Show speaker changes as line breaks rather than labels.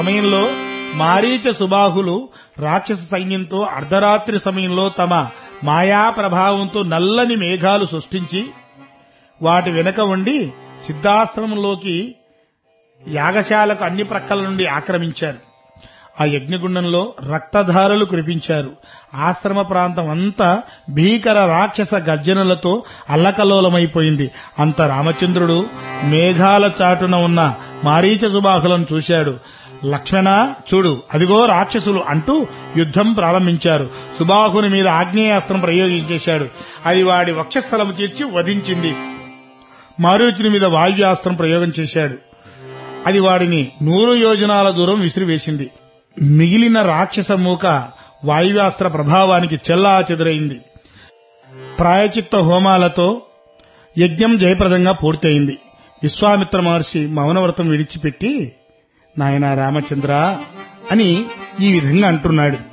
సమయంలో మారీచ సుబాహులు రాక్షస సైన్యంతో అర్ధరాత్రి సమయంలో తమ మాయా ప్రభావంతో నల్లని మేఘాలు సృష్టించి వాటి వెనుక ఉండి సిద్ధాశ్రమంలోకి యాగశాలకు అన్ని ప్రక్కల నుండి ఆక్రమించారు ఆ యజ్ఞగుండంలో రక్తధారలు కురిపించారు ఆశ్రమ ప్రాంతం అంతా భీకర రాక్షస గర్జనలతో అల్లకల్లోలమైపోయింది అంత రామచంద్రుడు మేఘాల చాటున ఉన్న మారీచ సుబాహులను చూశాడు లక్ష్మణ చూడు అదిగో రాక్షసులు అంటూ యుద్ధం ప్రారంభించారు సుబాహుని మీద ఆగ్నేయాస్త్రం ప్రయోగించేశాడు అది వాడి వక్షస్థలము తీర్చి వధించింది మారుచుని మీద వాయువ్యాస్త్రం ప్రయోగం చేశాడు అది వాడిని నూరు యోజనాల దూరం విసిరివేసింది మిగిలిన రాక్షస మూక వాయువ్యాస్త్ర ప్రభావానికి చెల్లా చెదురైంది ప్రాయచిత్త హోమాలతో యజ్ఞం జయప్రదంగా పూర్తయింది విశ్వామిత్ర మహర్షి మౌనవ్రతం విడిచిపెట్టి నాయన రామచంద్ర అని ఈ విధంగా అంటున్నాడు